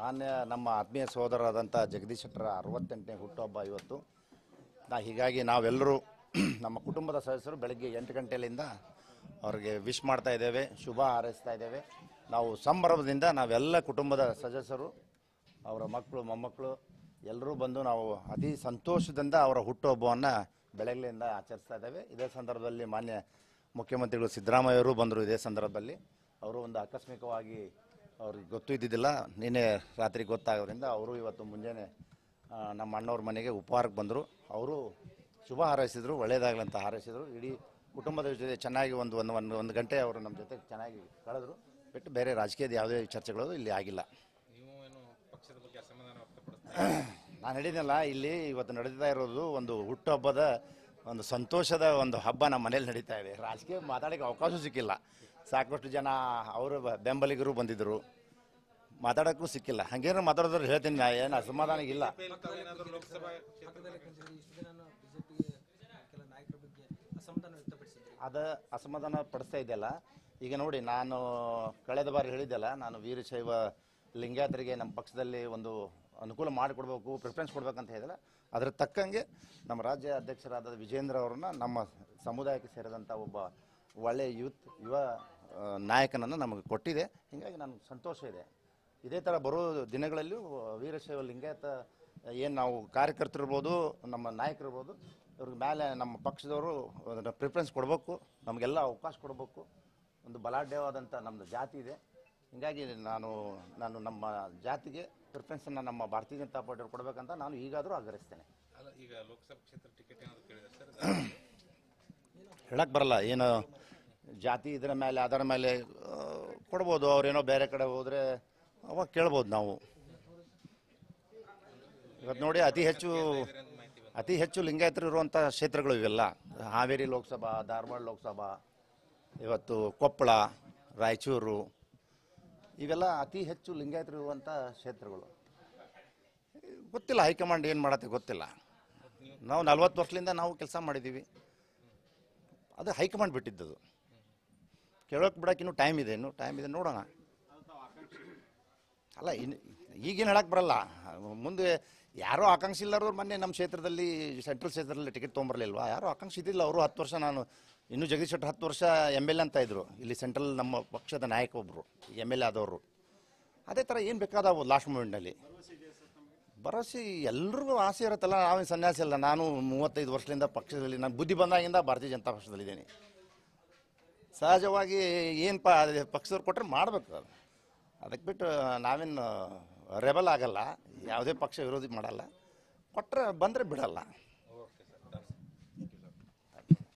ಮಾನ್ಯ ನಮ್ಮ ಆತ್ಮೀಯ ಸಹೋದರರಾದಂಥ ಜಗದೀಶ್ ಶೆಟ್ಟರ ಅರವತ್ತೆಂಟನೇ ಹುಟ್ಟುಹಬ್ಬ ಇವತ್ತು ನಾ ಹೀಗಾಗಿ ನಾವೆಲ್ಲರೂ ನಮ್ಮ ಕುಟುಂಬದ ಸದಸ್ಯರು ಬೆಳಗ್ಗೆ ಎಂಟು ಗಂಟೆಯಿಂದ ಅವ್ರಿಗೆ ವಿಶ್ ಮಾಡ್ತಾ ಇದ್ದೇವೆ ಶುಭ ಹಾರೈಸ್ತಾ ಇದ್ದೇವೆ ನಾವು ಸಂಭ್ರಮದಿಂದ ನಾವೆಲ್ಲ ಕುಟುಂಬದ ಸದಸ್ಯರು ಅವರ ಮಕ್ಕಳು ಮೊಮ್ಮಕ್ಕಳು ಎಲ್ಲರೂ ಬಂದು ನಾವು ಅತಿ ಸಂತೋಷದಿಂದ ಅವರ ಹುಟ್ಟುಹಬ್ಬವನ್ನು ಬೆಳಗ್ಗೆಯಿಂದ ಆಚರಿಸ್ತಾ ಇದ್ದೇವೆ ಇದೇ ಸಂದರ್ಭದಲ್ಲಿ ಮಾನ್ಯ ಮುಖ್ಯಮಂತ್ರಿಗಳು ಸಿದ್ದರಾಮಯ್ಯವರು ಬಂದರು ಇದೇ ಸಂದರ್ಭದಲ್ಲಿ ಅವರು ಒಂದು ಆಕಸ್ಮಿಕವಾಗಿ ಅವ್ರಿಗೆ ಗೊತ್ತು ಇದ್ದಿದ್ದಿಲ್ಲ ನಿನ್ನೆ ರಾತ್ರಿ ಗೊತ್ತಾಗೋದ್ರಿಂದ ಅವರು ಇವತ್ತು ಮುಂಜಾನೆ ಆ, ನಮ್ಮ ಅಣ್ಣವ್ರ ಮನೆಗೆ ಉಪಹಾರಕ್ಕೆ ಬಂದರು ಅವರು ಶುಭ ಹಾರೈಸಿದ್ರು ಒಳ್ಳೆಯದಾಗಲಿ ಅಂತ ಹಾರೈಸಿದ್ರು ಇಡೀ ಕುಟುಂಬದ ಜೊತೆ ಚೆನ್ನಾಗಿ ಒಂದು ಒಂದು ಒಂದು ಒಂದು ಗಂಟೆ ಅವರು ನಮ್ಮ ಜೊತೆ ಚೆನ್ನಾಗಿ ಕಳೆದ್ರು ಬಿಟ್ಟು ಬೇರೆ ರಾಜಕೀಯದ ಯಾವುದೇ ಚರ್ಚೆಗಳು ಇಲ್ಲಿ ಆಗಿಲ್ಲ ನೀವು ಏನು ಪಕ್ಷದ ಬಗ್ಗೆ ಅಸಮಾಧಾನ ವ್ಯಕ್ತಪಡಿಸ್ತೀರಾ ನಾನು ಹೇಳಿದ್ನಲ್ಲ ಇಲ್ಲಿ ಇವತ್ತು ನಡೀತಾ ಇರೋದು ಒಂದು ಹುಟ್ಟುಹಬ್ಬದ ಒಂದು ಸಂತೋಷದ ಒಂದು ಹಬ್ಬ ನಮ್ಮ ಮನೇಲಿ ನಡೀತಾ ಇದೆ ರಾಜಕೀಯ ಮಾತಾಡೋಕ್ಕೆ ಅವಕಾಶ ಸಿಕ್ಕಿಲ್ಲ ಸಾಕಷ್ಟು ಜನ ಅವರ ಬೆಂಬಲಿಗರು ಬಂದಿದ್ದರು ಮಾತಾಡೋಕ್ಕೂ ಸಿಕ್ಕಿಲ್ಲ ಹಂಗೇನಾರು ಮಾತಾಡೋದ್ರೆ ಹೇಳ್ತೀನಿ ನಾ ಏನು ಅಸಮಾಧಾನ ಇಲ್ಲ ತಾವೇನಾದ್ರೂ ಲೋಕಸಭಾ ಕ್ಷೇತ್ರ ಪಕ್ಕದಲ್ಲಿ ಕುಂತಿದ್ರು ಇಷ್ಟು ದಿನ ಬಿಜೆಪಿಗೆ ಕೆಲ ನಾಯಕರ ಬಗ್ಗೆ ಅಸಮಾಧಾನ ವ್ಯಕ್ತಪಡಿಸಿದ್ರು ಅದ ಅಸಮಾಧಾನ ಪಡಿಸ್ತಾ ಇದೆಯಲ್ಲ ಈಗ ನೋಡಿ ನಾನು ಕಳೆದ ಬಾರಿ ಹೇಳಿದ್ದೆಲ್ಲ ನಾನು ವೀರಶೈವ ಲಿಂಗಾಯತರಿಗೆ ನಮ್ಮ ಪಕ್ಷದಲ್ಲಿ ಒಂದು ಅನುಕೂಲ ಮಾಡಿಕೊಡ್ಬೇಕು ಪ್ರಿಫರೆನ್ಸ್ ಕೊಡ್ಬೇಕಂತ ಹೇಳಿದೆಲ್ಲ ಅದರ ತಕ್ಕಂಗೆ ನಮ್ಮ ರಾಜ್ಯ ಅಧ್ಯಕ್ಷರಾದ ವಿಜೇಂದ್ರ ಅವರನ್ನ ನಮ್ಮ ಸಮುದಾಯಕ್ಕೆ ಸೇರಿದಂಥ ಒಬ್ಬ ಒಳ್ಳೆಯ ಯೂತ್ ಯುವ ಆ, ನಾಯಕನನ್ನು ನಮಗೆ ಕೊಟ್ಟಿದೆ ಹೀಗಾಗಿ ನನಗೆ ಸಂತೋಷ ಇದೆ ಇದೇ ಥರ ಬರೋ ದಿನಗಳಲ್ಲೂ ವೀರಶೈವ ಲಿಂಗಾಯತ ಏನು ನಾವು ಕಾರ್ಯಕರ್ತರಿರ್ಬೋದು ನಮ್ಮ ನಾಯಕರಿರ್ಬೋದು ಇವ್ರಿಗೆ ಮೇಲೆ ನಮ್ಮ ಪಕ್ಷದವರು ಪ್ರಿಫರೆನ್ಸ್ ಕೊಡಬೇಕು ನಮಗೆಲ್ಲ ಅವಕಾಶ ಕೊಡಬೇಕು ಒಂದು ಬಲಾಢ್ಯವಾದಂಥ ನಮ್ಮದು ಜಾತಿ ಇದೆ ಹೀಗಾಗಿ ನಾನು ನಾನು ನಮ್ಮ ಜಾತಿಗೆ ಪ್ರಿಫರೆನ್ಸನ್ನು ನಮ್ಮ ಭಾರತೀಯ ಜನತಾ ಪಾರ್ಟಿಯವ್ರು ಕೊಡಬೇಕಂತ ನಾನು ಈಗಾದರೂ ಆಗ್ರಹಿಸ್ತೇನೆ ಅಲ್ಲ ಈಗ ಲೋಕಸಭಾ ಕ್ಷೇತ್ರ ಟಿಕೆಟ್ ಏನಾದ್ರು ಕೇಳಿದ್ರೆ ಸರ್ ಹೇಳಕ್ಕೆ ಬರಲ್ಲ ಏನು ಜಾತಿ ಇದರ ಮೇಲೆ ಅದರ ಮೇಲೆ ಆ, ಕೊಡ್ಬೋದು ಅವ್ರೇನೋ ಬೇರೆ ಕಡೆ ಹೋದರೆ ಅವಾಗ ಕೇಳ್ಬೋದು ನಾವು ಇವತ್ತು ನೋಡಿ ಅತಿ ಹೆಚ್ಚು ಅತಿ ಹೆಚ್ಚು ಲಿಂಗಾಯತರು ಇರುವಂಥ ಕ್ಷೇತ್ರಗಳು ಇವೆಲ್ಲ ಹಾವೇರಿ ಲೋಕಸಭಾ ಧಾರವಾಡ ಲೋಕಸಭಾ ಇವತ್ತು ಕೊಪ್ಪಳ ರಾಯಚೂರು ಇವೆಲ್ಲ ಅತಿ ಹೆಚ್ಚು ಲಿಂಗಾಯತರು ಇರುವಂಥ ಕ್ಷೇತ್ರಗಳು ಗೊತ್ತಿಲ್ಲ ಹೈಕಮಾಂಡ್ ಏನು ಮಾಡತ್ತೆ ಗೊತ್ತಿಲ್ಲ ನಾವು ನಲ್ವತ್ತು ವರ್ಷದಿಂದ ನಾವು ಕೆಲಸ ಮಾಡಿದ್ದೀವಿ ಅದು ಹೈಕಮಾಂಡ್ ಬಿಟ್ಟಿದ್ದದು ಕೇಳೋಕೆ ಬಿಡೋಕೆ ಇನ್ನೂ ಟೈಮ್ ಇದೆ ಇನ್ನು ಟೈಮ್ ಇದೆ ನೋಡೋಣ ಅಲ್ಲ ಇನ್ನು ಈಗೇನು ಹೇಳಕ್ಕೆ ಬರಲ್ಲ ಮುಂದೆ ಯಾರೋ ಆಕಾಂಕ್ಷಿ ಇಲ್ಲಾರವ್ರು ಮೊನ್ನೆ ನಮ್ಮ ಕ್ಷೇತ್ರದಲ್ಲಿ ಸೆಂಟ್ರಲ್ ಕ್ಷೇತ್ರದಲ್ಲಿ ಟಿಕೆಟ್ ತೊಗೊಂಬರ್ಲಿಲ್ವಾ ಯಾರೋ ಆಕಾಂಕ್ಷಿ ಇದ್ದಿಲ್ಲ ಅವರು ಹತ್ತು ವರ್ಷ ನಾನು ಇನ್ನೂ ಜಗದೀಶ್ ಶೆಟ್ಟರ್ ಹತ್ತು ವರ್ಷ ಎಮ್ ಎಲ್ ಎ ಅಂತ ಇದ್ರು ಇಲ್ಲಿ ಸೆಂಟ್ರಲ್ ನಮ್ಮ ಪಕ್ಷದ ನಾಯಕ ಒಬ್ಬರು ಎಮ್ ಎಲ್ ಎ ಆದವರು ಅದೇ ಥರ ಏನು ಬೇಕಾದವು ಲಾಸ್ಟ್ ಮೂಮೆಂಟ್ನಲ್ಲಿ ಭರವಸೆ ಎಲ್ರಿಗೂ ಆಸೆ ಇರುತ್ತಲ್ಲ ನಾವೇನು ಸನ್ಯಾಸಿ ಅಲ್ಲ ನಾನು ಮೂವತ್ತೈದು ವರ್ಷದಿಂದ ಪಕ್ಷದಲ್ಲಿ ನಾನು ಬುದ್ಧಿ ಬಂದಾಗಿಂದ ಭಾರತೀಯ ಜನತಾ ಪಕ್ಷದಲ್ಲಿದ್ದೀನಿ ಸಹಜವಾಗಿ ಏನಪ್ಪ ಅದು ಪಕ್ಷದವ್ರು ಕೊಟ್ಟರೆ ಮಾಡಬೇಕು ಅದು ಅದಕ್ಕೆ ಬಿಟ್ಟು ನಾವೇನು ರೆಬಲ್ ಆಗಲ್ಲ ಯಾವುದೇ ಪಕ್ಷ ವಿರೋಧಿ ಮಾಡಲ್ಲ ಕೊಟ್ಟರೆ ಬಂದರೆ ಬಿಡಲ್ಲ